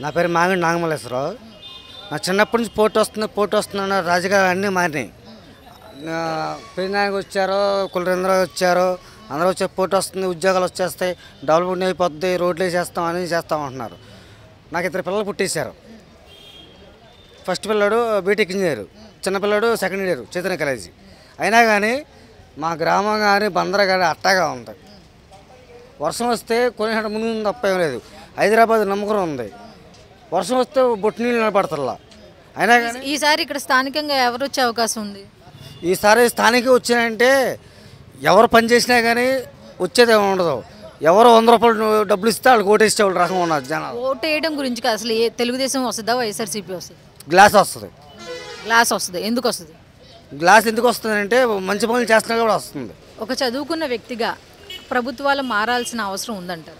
నా పేరు మాంగడి నాగమల్లేశ్వరరావు నా చిన్నప్పటి నుంచి పోటీ వస్తుంది పోటీ వస్తున్న రాజకీయాలు అన్నీ మారినాయి పెరినాయకు వచ్చారు కులరేంద్ర వచ్చారు అందరూ వచ్చే పోటీ వస్తుంది ఉద్యోగాలు వచ్చేస్తాయి డెవలప్మెంట్ అయిపోద్ది రోడ్లు వేసేస్తాం అని చేస్తాం అంటున్నారు నాకు ఇద్దరు పిల్లలు పుట్టేశారు ఫస్ట్ పిల్లడు బీటెక్ ఇంజనీర్ చిన్న పిల్లడు సెకండ్ ఇయర్ చైతన్య కాలేజీ అయినా కానీ మా గ్రామం కానీ బందర కానీ అట్టాగా ఉంది వర్షం వస్తే కొనేట ముందు తప్ప ఏం లేదు హైదరాబాద్ నమ్మకం ఉంది వర్షం వస్తే బొట్టు నీళ్ళు నిలబడతల్లా అయినా కానీ ఈసారి ఇక్కడ స్థానికంగా ఎవరు వచ్చే అవకాశం ఉంది ఈసారి స్థానిక వచ్చినాయంటే ఎవరు పని చేసినా కానీ వచ్చేది ఏమి ఉండదు ఎవరు వంద రూపాయలు డబ్బులు ఇస్తే వాళ్ళకి ఓటేస్తే వాళ్ళు రకం ఉన్నారు జనాలు ఓటు వేయడం గురించి కాదు అసలు ఏ తెలుగుదేశం వస్తుందా వైఎస్ఆర్సీపీ వస్తుంది గ్లాస్ వస్తుంది గ్లాస్ వస్తుంది ఎందుకు వస్తుంది గ్లాస్ ఎందుకు వస్తుందంటే మంచి పనులు చేస్తున్నా కూడా వస్తుంది ఒక చదువుకున్న వ్యక్తిగా ప్రభుత్వాలు మారాల్సిన అవసరం ఉందంటారు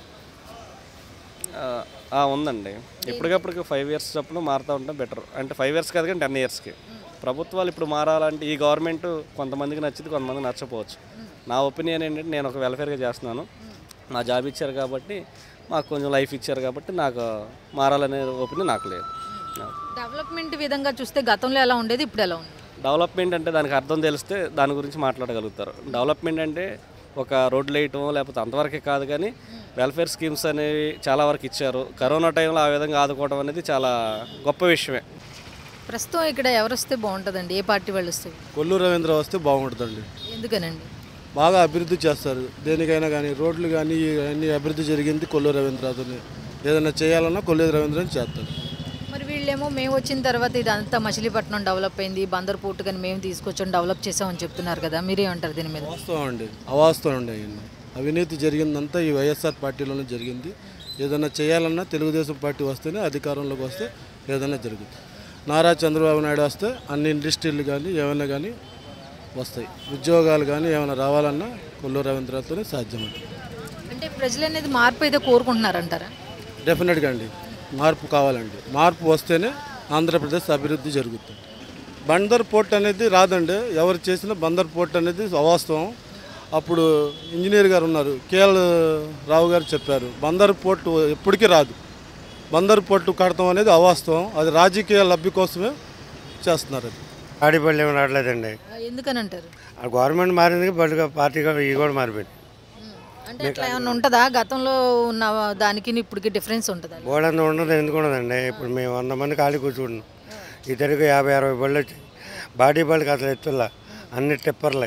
ఆ, ఆ, ఉందండి ఎప్పటికప్పుడు ఫైవ్ ఇయర్స్ చొప్పున మారుతూ ఉంటే బెటర్ అంటే ఫైవ్ ఇయర్స్ కాదు కానీ టెన్ ఇయర్స్కి ప్రభుత్వాలు ఇప్పుడు మారాలంటే ఈ గవర్నమెంట్ కొంతమందికి నచ్చింది కొంతమందికి నచ్చపోవచ్చు నా ఒపీనియన్ ఏంటంటే నేను ఒక వెల్ఫేర్గా చేస్తున్నాను నా జాబ్ ఇచ్చారు కాబట్టి మాకు కొంచెం లైఫ్ ఇచ్చారు కాబట్టి నాకు మారాలనే ఒపీనియన్ నాకు లేదు డెవలప్మెంట్ విధంగా చూస్తే గతంలో ఎలా ఉండేది ఇప్పుడు ఎలా ఉంది డెవలప్మెంట్ అంటే దానికి అర్థం తెలిస్తే దాని గురించి మాట్లాడగలుగుతారు డెవలప్మెంట్ అంటే ఒక రోడ్లు వేయటం లేకపోతే అంతవరకే కాదు కానీ వెల్ఫేర్ స్కీమ్స్ అనేవి చాలా వరకు ఇచ్చారు కరోనా టైంలో ఆ విధంగా ఆదుకోవడం అనేది చాలా గొప్ప విషయమే ప్రస్తుతం ఇక్కడ ఎవరు వస్తే బాగుంటుందండి ఏ పార్టీ వాళ్ళు వస్తే కొల్లు రవీంద్ర వస్తే బాగుంటుందండి ఎందుకనండి బాగా అభివృద్ధి చేస్తారు దేనికైనా కానీ రోడ్లు కానీ అన్ని అభివృద్ధి జరిగింది కొల్లు రవీంద్రతోనే ఏదైనా చేయాలన్నా కొల్లు రవీంద్రని చేస్తారు మరి వీళ్ళేమో మేము వచ్చిన తర్వాత ఇదంతా మచిలీపట్నం డెవలప్ అయింది బందర్ పోర్టు కానీ మేము తీసుకొచ్చాం డెవలప్ చేసామని చెప్తున్నారు కదా మీరేమంటారు దీని మీద వాస్తవం అండి అవాస్తవం అండి అవన్నీ అవినీతి జరిగిందంతా ఈ వైఎస్ఆర్ పార్టీలోనే జరిగింది ఏదైనా చేయాలన్నా తెలుగుదేశం పార్టీ వస్తేనే అధికారంలోకి వస్తే ఏదైనా జరుగుతుంది నారా చంద్రబాబు నాయుడు వస్తే అన్ని ఇండస్ట్రీలు కానీ ఏమైనా కానీ వస్తాయి ఉద్యోగాలు కానీ ఏమైనా రావాలన్నా కొల్లు రవీంద్రతోనే సాధ్యమవుతుంది అంటే ప్రజలు అనేది మార్పు అయితే కోరుకుంటున్నారంటారా డెఫినెట్గా అండి మార్పు కావాలండి మార్పు వస్తేనే ఆంధ్రప్రదేశ్ అభివృద్ధి జరుగుతుంది బందర్ పోర్ట్ అనేది రాదండి ఎవరు చేసినా బందర్ పోర్ట్ అనేది అవాస్తవం అప్పుడు ఇంజనీర్ గారు ఉన్నారు కేఎల్ రావు గారు చెప్పారు బందర్ పోర్టు ఎప్పటికీ రాదు బందర్ పోర్టు కడతాం అనేది అవాస్తవం అది రాజకీయ లబ్ధి కోసమే చేస్తున్నారు అది ఆడిపళ్ళు ఏమి రావట్లేదండి ఆ, ఎందుకని అంటారు ఆ గవర్నమెంట్ మారింది బళ్ళు పార్టీ కూడా ఇవి కూడా మారిపోయింది అంటే అట్లా ఏమన్నా ఉంటుందా గతంలో ఉన్న దానికి ఇప్పటికి డిఫరెన్స్ ఉంటుందా బోర్డు ఉండదు ఎందుకు ఉండదండి ఇప్పుడు మేము వంద మంది ఖాళీ కూర్చుంటున్నాం ఇద్దరికి యాభై అరవై బళ్ళు వచ్చాయి బాడీ బళ్ళకి అసలు ఎత్తుల్లా అన్ని టిప్పర్లే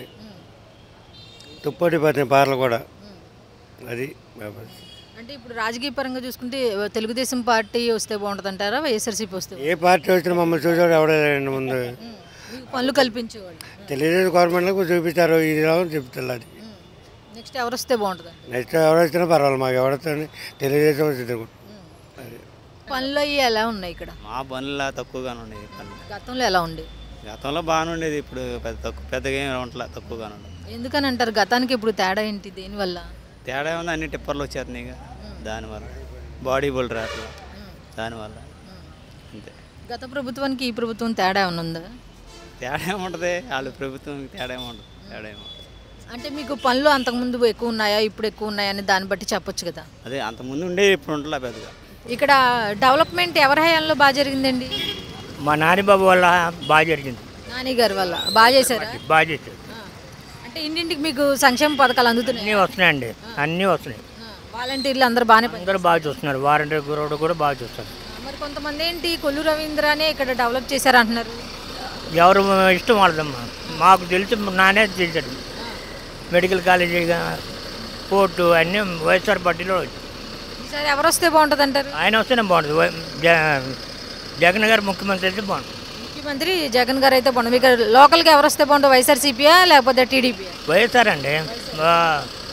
తుప్పటి పట్టిన పార్లు కూడా అది వ్యవస్థ. అంటే ఇప్పుడు రాజకీయ పరంగా చూసుకుంటే తెలుగుదేశం పార్టీ వస్తే బాగుంటుంది అంటారా వైఎస్ఆర్సీపీ వస్తే ఏ పార్టీ వచ్చినా మమ్మల్ని చూసాడు ఎవడే లేడండి ముందు మీకు పనులు కల్పించేవాళ్ళు తెలియలేదు గవర్నమెంట్లకు చూపించారు ఇది రావు చెప్తారు అది నెక్స్ట్ ఎవరు వస్తే బాగుంటుంది నెక్స్ట్ ఎవరు వచ్చినా పర్వాలేదు మాకు ఎవరితో తెలుగుదేశం వచ్చింది అది పనులు అయ్యి ఎలా ఉన్నాయి ఇక్కడ మా పనులు తక్కువగానే ఉండేది పనులు గతంలో ఎలా ఉండే గతంలో బాగానే ఉండేది ఇప్పుడు పెద్ద తక్కువ పెద్దగా ఏం ఉండట్లా తక్కువగానే ఉండదు ఎందుకని అంటారు గతానికి ఇప్పుడు తేడా ఏంటి దేనివల్ల తేడా ఉంది అన్ని టిప్పర్లు వచ్చేస్తున్నాయి ఇక దానివల్ల బాడీ బోల్డర్ అట్లా దానివల్ల అంతే గత ప్రభుత్వానికి ఈ ప్రభుత్వం తేడా ఏమైనా ఉందా తేడా ఏముంటుంది వాళ్ళ ప్రభుత్వం తేడా ఏముండదు తేడా ఏముండదు అంటే మీకు పనులు అంతకుముందు ఎక్కువ ఉన్నాయా ఇప్పుడు ఎక్కువ ఉన్నాయా అని దాన్ని బట్టి చెప్పొచ్చు కదా అదే అంతకుముందు ఉండే ఇప్పుడు ఉండలే పెద్దగా ఇక్కడ డెవలప్మెంట్ ఎవరి హయాంలో బాగా జరిగిందండి మా నానిబాబు వల్ల బాగా జరిగింది నాని గారి వల్ల బాగా చేశారా బాగా చేశారు ఆ. అంటే ఇంటింటికి మీకు సంక్షేమ పథకాలు అందుతున్నాయి అన్నీ వస్తున్నాయండి అన్నీ వస్తున్నాయి వాలంటీర్లు అందరూ బాగానే పని అందరూ బాగా చూస్తున్నారు వారంటీ గురవడు కూడా బాగా చూస్తారు మరి కొంతమంది ఏంటి కొల్లు రవీంద్రనే ఇక్కడ డెవలప్ చేశారు అంటున్నారు ఎవరు ఇష్టం వాళ్ళదమ్మా మాకు తెలిసి నానే చేశాడు మెడికల్ కాలేజీ పోర్టు అన్నీ వైఎస్ఆర్ పార్టీలో వచ్చాయి. ఈసారి ఎవరు వస్తే బాగుంటుంది అంటారు ఆయన వస్తేనే బాగుంటుంది వై- జ- జగన్ గారు ముఖ్యమంత్రి అయితే బాగుంటుంది ముఖ్యమంత్రి జగన్ గారు అయితే బాగుంటుంది ఇక్కడ లోకల్గా ఎవరు వస్తే బాగుంటుంది వైఎస్ఆర్సీపీయా లేకపోతే టీడీపీ వైఎస్ఆర్ అండి